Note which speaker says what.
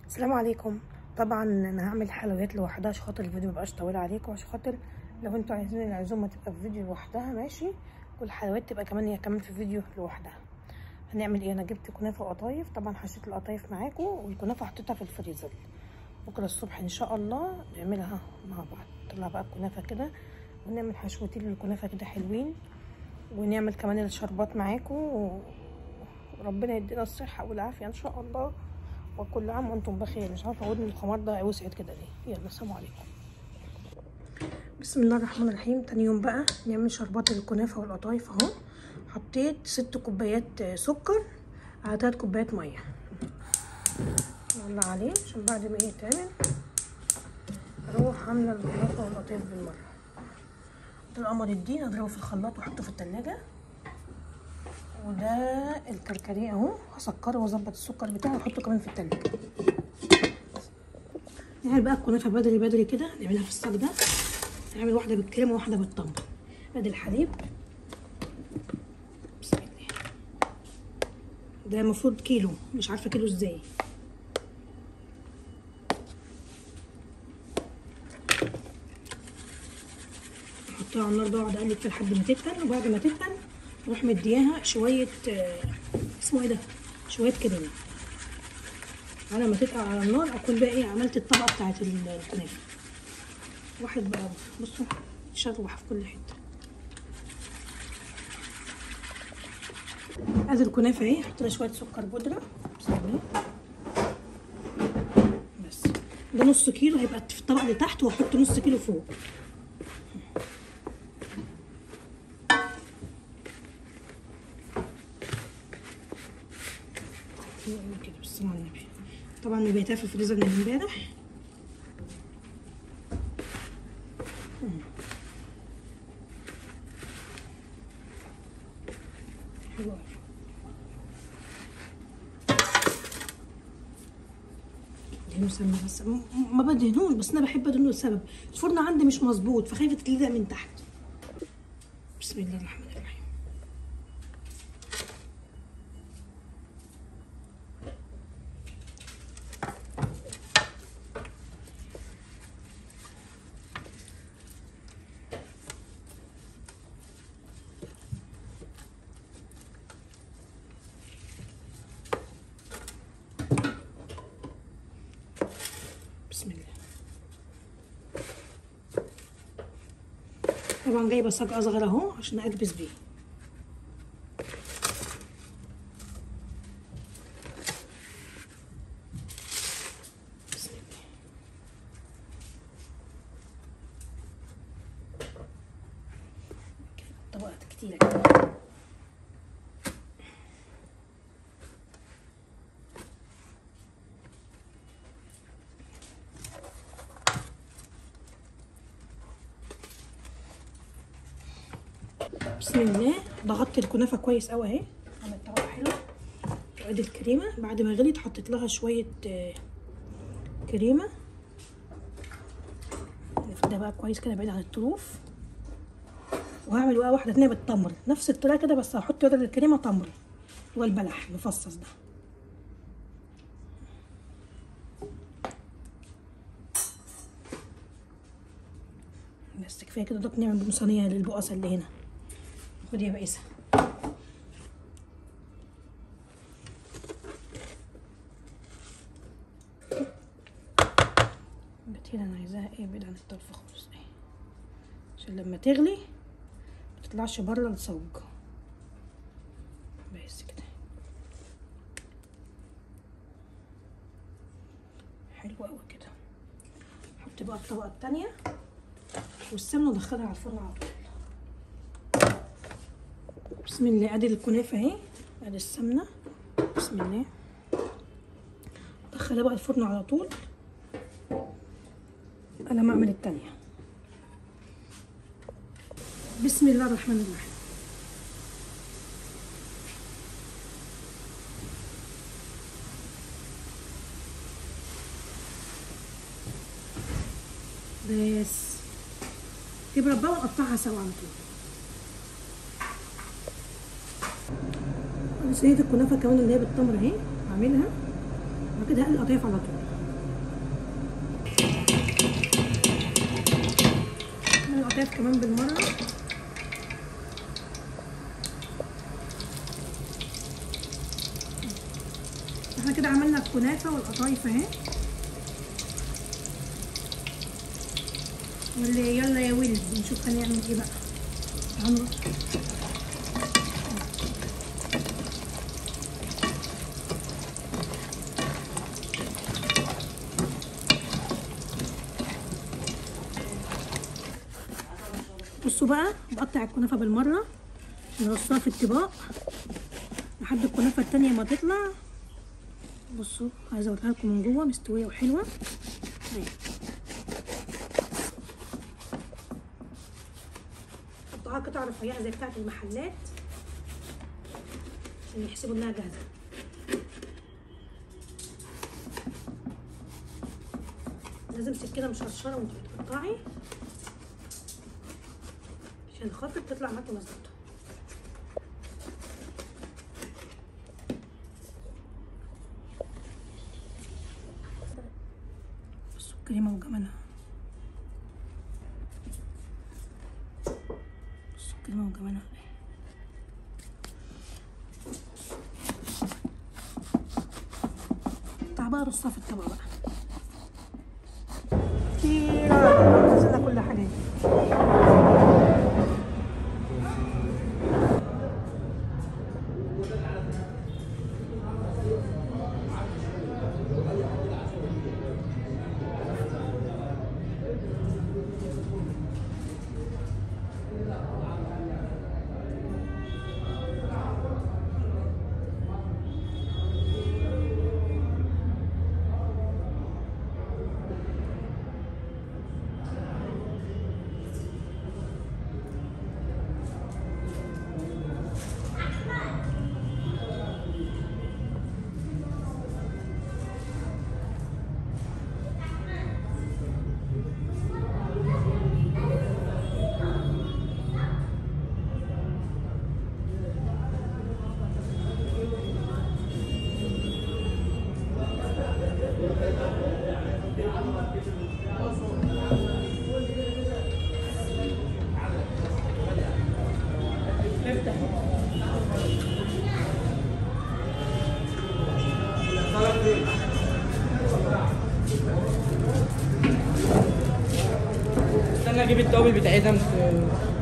Speaker 1: السلام عليكم طبعا انا هعمل حلويات لوحدها عشان خاطر الفيديو ميبقاش طويل عليكم عشان خاطر لو انتوا عايزين العزومه تبقى في فيديو لوحدها ماشي والحلويات تبقى كمان هي كمان في فيديو لوحدها هنعمل ايه انا جبت كنافه وقطايف طبعا حشيت القطايف معاكم والكنافه حطيتها في الفريزر بكره الصبح ان شاء الله نعملها مع بعض نطلع بقى الكنافه كده ونعمل حشوتين للكنافه كده حلوين ونعمل كمان الشربات معاكم وربنا يدينا الصحه والعافيه ان شاء الله وكل عام وانتم بخير مش عارفه ودن الخمار ده وسعت كده ليه يلا السلام عليكم بسم الله الرحمن الرحيم تاني يوم بقى نعمل شربات الكنافه والقطايف اهو حطيت ست كوبايات سكر على تلات كوبايات ميه يلا عليه عشان بعد ما ايه يتعمل اروح عامله الكنافه والقطايف بالمره ده القمر الدين اضربه في الخلاط واحطه في التلاجة وده الكركديه اهو هسكره واظبط السكر بتاعه واحطه كمان في التلاجة نعمل بقى الكنافه بدري بدري كده نعملها في الصاج ده نعمل واحده بالكريمه وواحده بالتمر ادي الحليب بسم الله ده المفروض كيلو مش عارفه كيلو ازاي احطها على النار بقى واقعد اقلب فيها لحد ما تتقل وبعد ما تتقل اروح مدياها شويه اسمه ايه ده شويه كريمه على ما تتقل على النار اكون بقى ايه عملت الطبقه بتاعت الكنافه واحد بقى بصوا تشربح في كل حته ادي الكنافه اهي حطينا شويه سكر بودره بسم الله بس ده نص كيلو هيبقى في الطبق اللي تحت واحط نص كيلو فوق كده بالصلاة على النبي طبعا مبيتها في الفريزر من امبارح حلوة دهنه سمنة بس ما بدهنوش بس انا بحب ادهنه لسبب الفرن عندي مش مظبوط فخايفة تتلزق من تحت بسم الله الرحمن الرحيم بسم الله طبعا جايبه صاج اصغر اهو عشان اكبس بيه بسم الله طبقات كتيره كده بسم الله ضغطت الكنافه كويس قوي اهي عملت طبقه حلوه وادي الكريمه بعد ما غليت حطيت لها شويه كريمه نفردها بقى كويس كده بعيد عن الطروف وهعمل بقى واحده تانيه بالتمر نفس الطريقه كده بس هحط بدل الكريمه تمر هو البلح المفصص ده بس كفايه كده دوك نعمل صينيه للبقصه اللي هنا خدي يا بائسه بتهيل انا عايزاها ايه بعيد عن الطرف خالص ايه عشان لما تغلي متطلعش بره الصوج بس كده حلو قوي كده احط بقى الطبقه التانيه والسمنه ادخلها على الفرن على طول بسم الله ادي الكنافه اهي ادي السمنه بسم الله ادخلها بقى الفرن على طول انا ما اعمل التانية بسم الله الرحمن الرحيم بس تبقى بقى ونقطعها سوا على طول صينيه الكنافه كمان اللي هي بالتمر اهي هعملها وبعد كده هقلي القطايف على طول القطايف كمان بالمره احنا كده عملنا الكنافه والقطايف اهي واللي يلا يا ولد نشوف هنعمل ايه بقى هنروح بصوا بقى بقطع الكنافه بالمره نرصها في الطباق لحد الكنافه التانية ما تطلع بصوا عايزه اوريها لكم من جوه مستويه وحلوه اهي قطعها قطع رفيعه زي بتاعه المحلات عشان يحسبوا انها جاهزه لازم سكينه مشرشره وانت بتقطعي عشان خاطر تطلع معاكي مظبوطه بصوا الكريمه وجمالها بصوا الكريمه وجمالها تعال بقى رصها في الطبق بقى كتير نزلنا كل حاجه
Speaker 2: استنى اجيب التوابل بتاعتها مش